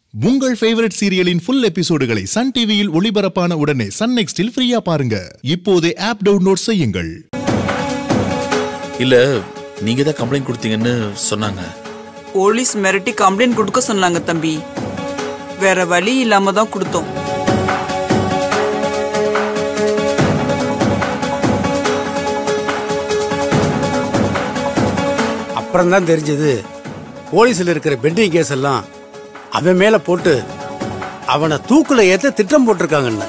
உங்கள் ஃபேவரட் சீரியலின் ஃபுல் எபிசோடுகளை சன் டிவியில் ஒளிபரப்பான உடனே சன் நெக்ஸ்டில் ஃப்ரீயா பாருங்க இப்போதே ஆப் டவுன்லோட் செய்யுங்கள் இல்ல நீங்க தான் கம்ப்ளைண்ட் கொடுத்தீங்கன்னு சொன்னாங்க போலீஸ் மிரட்டி கம்ப்ளைண்ட் கொடுக்க சொன்னாங்க தம்பி வேற வழி இல்லாம தான் கொடுத்தோம் அப்புறம் தான் தெரிஞ்சது போலீஸில் இருக்கிற பெண்டிங் கேஸ் எல்லாம் அவன் மேல போட்டு அவனை தூக்குல ஏத்த திட்டம் போட்டிருக்காங்கன்னு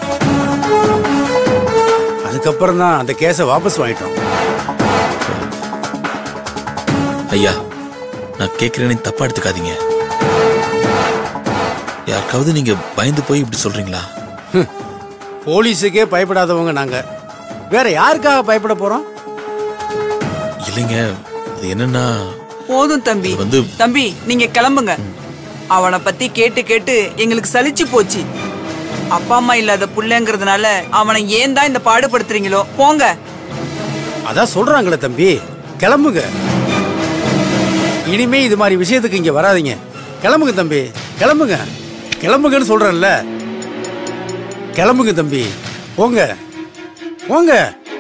அதுக்கப்புறம் தான் அந்த கேஸை வாபஸ் வாங்கிட்டோம் ஐயா நான் கேட்கிறேன்னு தப்பா எடுத்துக்காதீங்க யாருக்காவது நீங்க பயந்து போய் இப்படி சொல்றீங்களா போலீஸுக்கே பயப்படாதவங்க நாங்க வேற யாருக்காக பயப்பட போறோம் இல்லைங்க அது என்னன்னா போதும் தம்பி இது வந்து- தம்பி நீங்க கிளம்புங்க அவனை பத்தி கேட்டு கேட்டு எங்களுக்கு சலிச்சு போச்சு அப்பா அம்மா இல்லாத புள்ளைங்கிறதுனால அவனை ஏன் தான் இந்த பாடுபடுத்துறீங்களோ போங்க அதான் சொல்றாங்களே தம்பி கிளம்புங்க இனிமே இது மாதிரி விஷயத்துக்கு இங்க வராதீங்க கிளம்புங்க தம்பி கிளம்புங்க கிளம்புங்கன்னு சொல்றேன்ல கிளம்புங்க தம்பி போங்க போங்க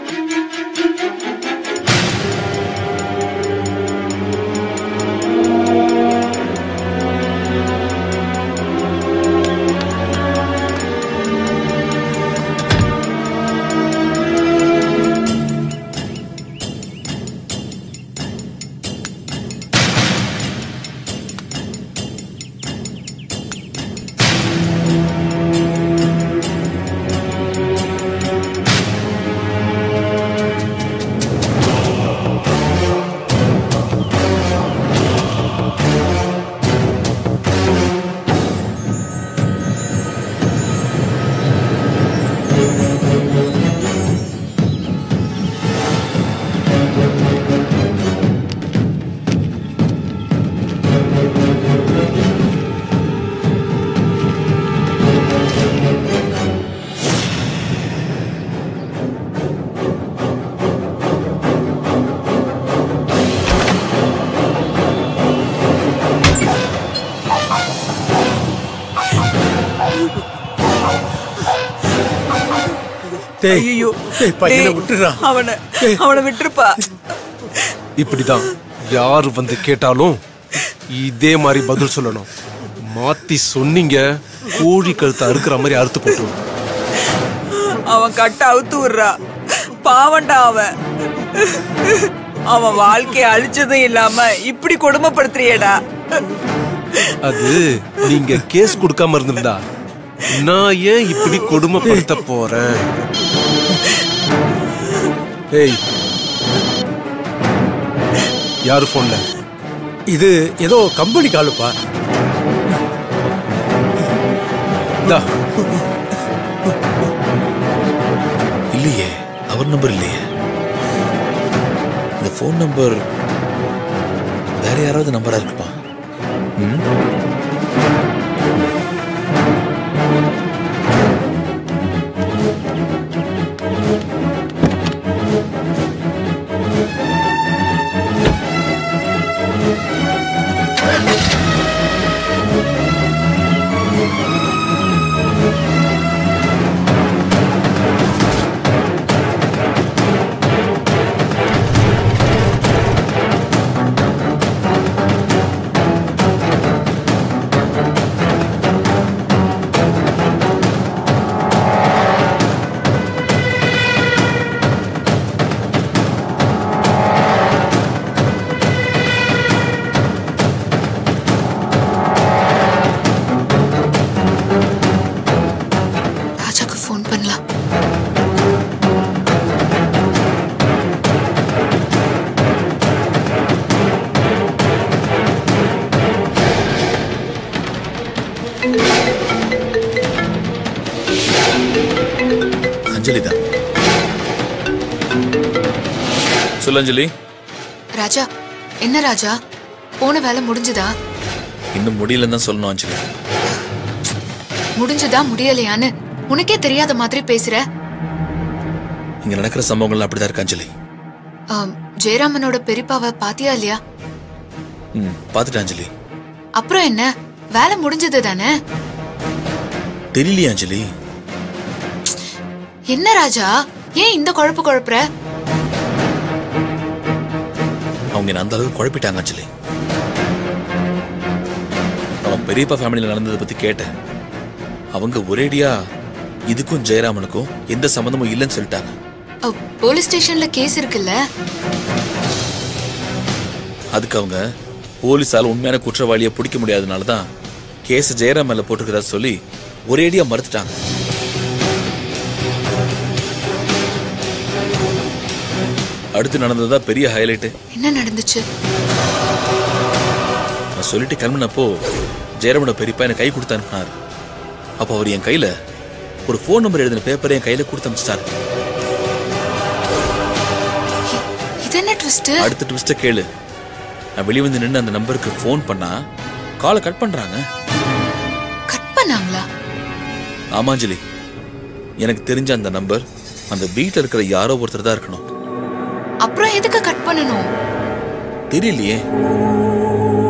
டேய், ஐயோ டேய், பையனை விட்டுடுறா. அவனை அவனை விட்டுருப்பா இப்படிதான் யாரு வந்து கேட்டாலும் இதே மாதிரி பதில் சொல்லணும் மாத்தி சொன்னீங்க கோழி கழுத்தை அறுக்கிற மாதிரி அறுத்து போட்டு அவன் கட்ட அவுத்து விடுறா பாவண்டா அவன் அவன் வாழ்க்கைய அழிச்சதும் இல்லாம இப்படி கொடுமைப்படுத்துறியேடா அது நீங்க கேஸ் கொடுக்காம இருந்திருந்தா நான் ஏன் இப்படி கொடுமைப்படுத்த போறேன் ஏய் யாரு போன்ல இது ஏதோ கம்பெனி காலுப்பா இந்தா இல்லையே அவர் நம்பர் இல்லையே இந்த ஃபோன் நம்பர் வேற யாராவது நம்பரா இருக்குப்பா ம்? ராஜாக்கு ஃபோன் பண்ணலாம் அஞ்சலி தான் சொல்லு அஞ்சலி ராஜா என்ன ராஜா போன வேலை முடிஞ்சுதா இன்னும் முடியலன்னு தான் சொல்லணும் அஞ்சலி முடிஞ்சுதா முடியலையான்னு உனக்கே தெரியாத மாதிரி பேசுற இங்க நடக்கிற சம்பவங்கள்லாம் அப்படிதான் இருக்கு அஞ்சலி ஆம், ஜெயராமனோட பெரியப்பாவை பாத்தியா இல்லையா ம் பார்த்துட்டேன் அஞ்சலி அப்புறம் என்ன வேலை முடிஞ்சது தானே தெரியலையே அஞ்சலி என்ன ராஜா ஏன் இந்த குழப்பு குழப்புற அவங்க என்ன அந்த அளவுக்கு குழப்பிட்டாங்க அஞ்சலி அவன் பெரியப்பா ஃபேமிலியில் நடந்ததை பத்தி கேட்டேன் அவங்க ஒரேடியா இதுக்கும் ஜெயராமனுக்கும் எந்த சம்மந்தமும் இல்லைன்னு சொல்லிட்டாங்க அ, போலீஸ் ஸ்டேஷன்ல கேஸ் இருக்குல்ல அதுக்கு அவங்க போலீஸால உண்மையான குற்றவாளியை பிடிக்க முடியாதனால தான் கேஸ் ஜெயராம் மேல போட்டிருக்கிறதா சொல்லி ஒரேடியா மறுத்துட்டாங்க அடுத்து நடந்ததா பெரிய ஹைலைட்டு என்ன நடந்துச்சு நான் சொல்லிட்டு கிளம்பினப்போ ஜெயராமனோட பெரியப்பா எனக்கு கை கொடுத்து அனுப்பினாரு அப்போ அவர் என் கையில ஒரு ஃபோன் நம்பர் எழுதின பேப்பரை என் கையில கொடுத்து அனுப்பிச்சிட்டாரு இது என்ன ட்விஸ்ட் அடுத்த ட்விஸ்ட்டை கேளு நான் வெளியே வந்து நின்று அந்த நம்பருக்கு ஃபோன் பண்ணா காலை கட் பண்றாங்க கட் பண்ணாங்களா ஆமாஞ்சலி எனக்கு தெரிஞ்ச அந்த நம்பர் அந்த வீட்டில் இருக்கிற யாரோ ஒருத்தர் தான் இருக்கணும் அப்புறம் எதுக்கு கட் பண்ணணும் தெரியலையே